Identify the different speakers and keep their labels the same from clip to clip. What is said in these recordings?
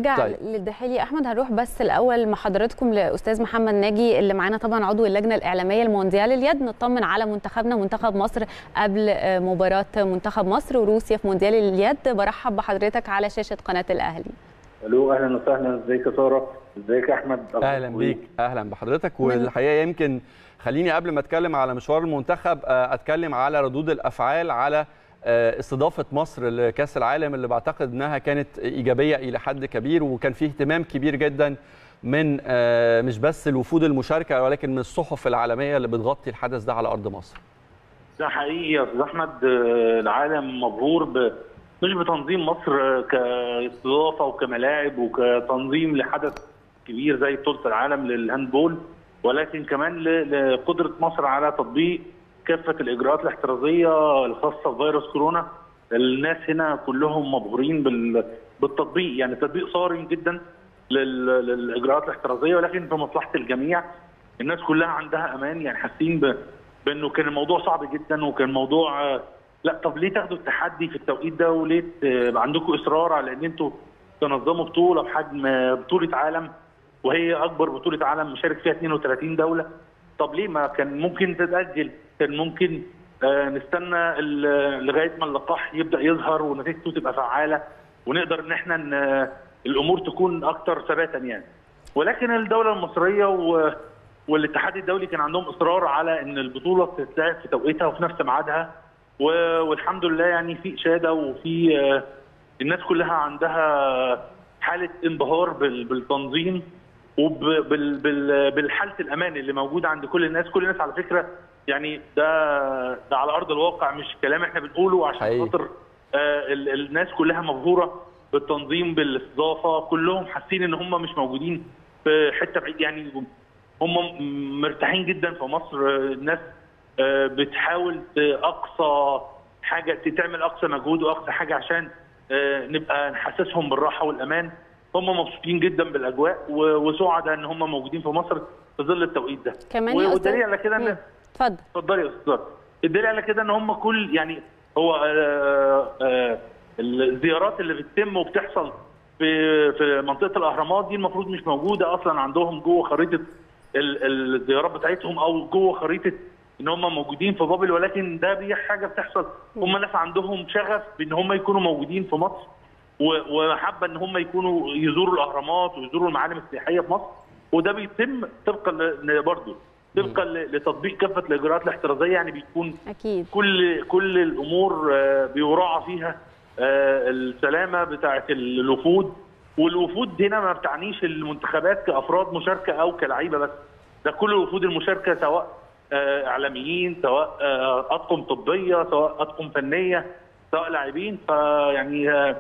Speaker 1: هنرجع
Speaker 2: طيب.
Speaker 1: للدحيلي احمد هنروح بس الاول مع حضراتكم لاستاذ محمد ناجي اللي معانا طبعا عضو اللجنه الاعلاميه لمونديال اليد نطمن على منتخبنا منتخب مصر قبل آه، مباراه منتخب مصر وروسيا في مونديال اليد برحب بحضرتك على شاشه قناه الاهلي
Speaker 3: الو اهلا وسهلا ازيك يا ساره ازيك يا احمد
Speaker 2: اهلا بيك اهلا بحضرتك والحقيقه يمكن خليني قبل ما اتكلم على مشوار المنتخب آه، اتكلم على ردود الافعال على آه، استضافه مصر لكاس العالم اللي بعتقد انها كانت ايجابيه الى حد كبير وكان فيه اهتمام كبير جدا من آه، مش بس الوفود المشاركه ولكن من الصحف العالميه اللي بتغطي الحدث ده على ارض مصر
Speaker 3: ده حقيقي يا استاذ احمد آه، العالم مبهور ب... مش بتنظيم مصر آه، كاستضافه وكملاعب وكتنظيم لحدث كبير زي بطوله العالم للهاندبول ولكن كمان ل- لقدره مصر على تطبيق كافه الاجراءات الاحترازيه الخاصه بفيروس كورونا الناس هنا كلهم مبهورين بال... بالتطبيق يعني تطبيق صارم جدا لل... للاجراءات الاحترازيه ولكن في مصلحه الجميع الناس كلها عندها امان يعني حاسين ب... بانه كان الموضوع صعب جدا وكان موضوع آه، لا طب ليه تاخدوا التحدي في التوقيت ده وليه ت- يبقى عندكم اصرار على ان انتوا تنظموا بطوله بحجم آه، بطوله عالم وهي اكبر بطوله عالم مشارك فيها 32 دوله طب ليه ما كان ممكن تتاجل كان ممكن آه، نستنى ال- لغايه ما اللقاح يبدا يظهر ونتيجته تبقى فعاله ونقدر ان احنا ن- الامور تكون اكثر ثباتا يعني ولكن الدوله المصريه و والاتحاد الدولي كان عندهم اصرار على ان البطوله تتلعب في توقيتها وفي نفس ميعادها و- والحمد لله يعني في اشاده وفي آه، الناس كلها عندها حاله انبهار بال- بالتنظيم وبالحاله الامان اللي موجوده عند كل الناس كل الناس على فكره يعني ده ده على ارض الواقع مش كلام احنا بنقوله عشان
Speaker 2: حقيقي.
Speaker 3: خاطر آه، ال- الناس كلها مبهوره بالتنظيم بالاستضافه كلهم حاسين ان هم مش موجودين في حته بعيد يعني هم مرتاحين جدا في مصر آه، الناس آه، بتحاول ت- اقصى حاجه تعمل اقصى مجهود واقصى حاجه عشان آه، نبقى نحسسهم بالراحه والامان هم مبسوطين جدا بالاجواء و- وسعداء ان هم موجودين في مصر في ظل التوقيت ده
Speaker 1: كمان يا
Speaker 3: والدليل
Speaker 1: أستاذ-
Speaker 3: على كده
Speaker 1: مم.
Speaker 3: ان
Speaker 1: اتفضل
Speaker 3: اتفضلي يا استاذ الدليل على كده ان هم كل يعني هو آه، آه، الزيارات اللي بتتم وبتحصل في في منطقه الاهرامات دي المفروض مش موجوده اصلا عندهم جوه خريطه ال- الزيارات بتاعتهم او جوه خريطه ان هم موجودين في بابل ولكن ده دي حاجه بتحصل هم ناس عندهم شغف بان هم يكونوا موجودين في مصر و- وحابه ان هم يكونوا يزوروا الاهرامات ويزوروا المعالم السياحيه في مصر وده بيتم طبقا ل- برضه طبقا ل- لتطبيق كافه الاجراءات الاحترازيه يعني بيكون
Speaker 1: اكيد
Speaker 3: كل كل الامور آه، بيراعى فيها آه، السلامه بتاعه الوفود والوفود هنا ما بتعنيش المنتخبات كافراد مشاركه او كلعيبه بس ده كل الوفود المشاركه سواء آه، اعلاميين سواء آه، اطقم طبيه سواء اطقم فنيه سواء لاعبين فيعني آه،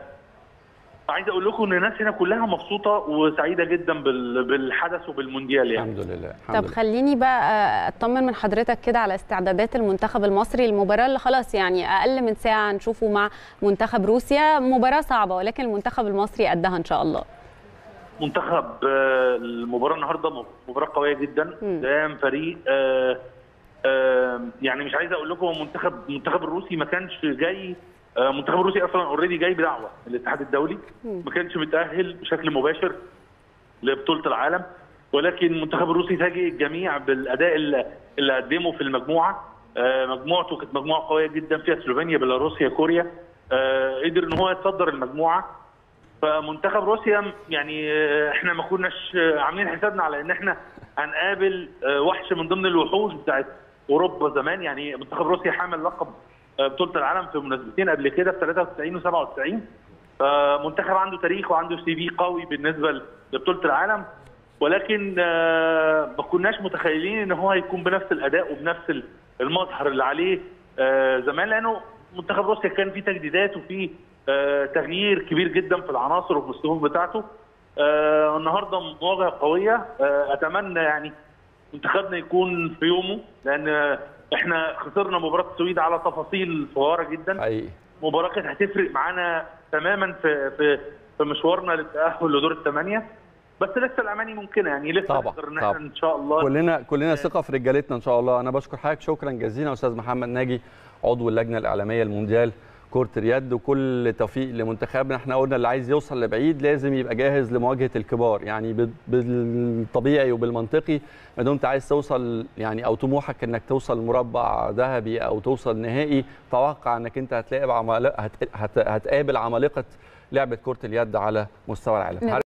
Speaker 3: عايز اقول لكم ان الناس هنا كلها مبسوطه وسعيده جدا بال- بالحدث وبالمونديال يعني
Speaker 2: الحمد لله الحمد
Speaker 1: طب
Speaker 2: لله.
Speaker 1: خليني بقى آه، اطمن من حضرتك كده على استعدادات المنتخب المصري المباراه اللي خلاص يعني اقل من ساعه نشوفه مع منتخب روسيا مباراه صعبه ولكن المنتخب المصري قدها ان شاء الله
Speaker 3: منتخب آه، المباراه النهارده مباراه قويه جدا
Speaker 1: مم.
Speaker 3: قدام فريق آه، آه، يعني مش عايز اقول لكم هو منتخب المنتخب الروسي ما كانش جاي آه، المنتخب الروسي اصلا اوريدي جاي بدعوه من الاتحاد الدولي
Speaker 1: مم.
Speaker 3: ما كانش متاهل بشكل مباشر لبطوله العالم ولكن المنتخب الروسي فاجئ الجميع بالاداء اللي اللي قدمه في المجموعه آه، مجموعته كانت مجموعه قويه جدا فيها سلوفينيا بيلاروسيا كوريا آه، قدر ان هو يتصدر المجموعه فمنتخب روسيا يعني آه، احنا ما كناش آه، عاملين حسابنا على ان احنا هنقابل آه، وحش من ضمن الوحوش بتاعت اوروبا زمان يعني منتخب روسيا حامل لقب آه، بطوله العالم في مناسبتين قبل كده في 93 و97 فمنتخب عنده تاريخ وعنده سي في قوي بالنسبه لبطوله العالم ولكن آه، ما كناش متخيلين ان هو هيكون بنفس الاداء وبنفس المظهر اللي عليه آه، زمان لانه منتخب روسيا كان فيه تجديدات وفيه آه، تغيير كبير جدا في العناصر وفي الصفوف بتاعته آه، النهارده مواجهه قويه آه، اتمنى يعني منتخبنا يكون في يومه لان آه، احنا خسرنا مباراه السويد على تفاصيل صغيره جدا
Speaker 2: حقيقي
Speaker 3: مباراه كانت هتفرق معانا تماما في في في مشوارنا للتاهل لدور الثمانيه بس لسه الاماني ممكنه يعني لسه
Speaker 2: طبعا،
Speaker 3: نقدر ان احنا
Speaker 2: طبعا.
Speaker 3: ان شاء الله
Speaker 2: كلنا كلنا ثقه في رجالتنا ان شاء الله انا بشكر حضرتك شكرا جزيلا استاذ محمد ناجي عضو اللجنه الاعلاميه المونديال كره اليد وكل توفيق لمنتخبنا احنا قلنا اللي عايز يوصل لبعيد لازم يبقى جاهز لمواجهه الكبار يعني بال- بالطبيعي وبالمنطقي ما دمت عايز توصل يعني او طموحك انك توصل مربع ذهبي او توصل نهائي توقع انك انت هتلاقي عمالقه هت... هت... هتقابل عمالقه لعبه كره اليد على مستوى العالم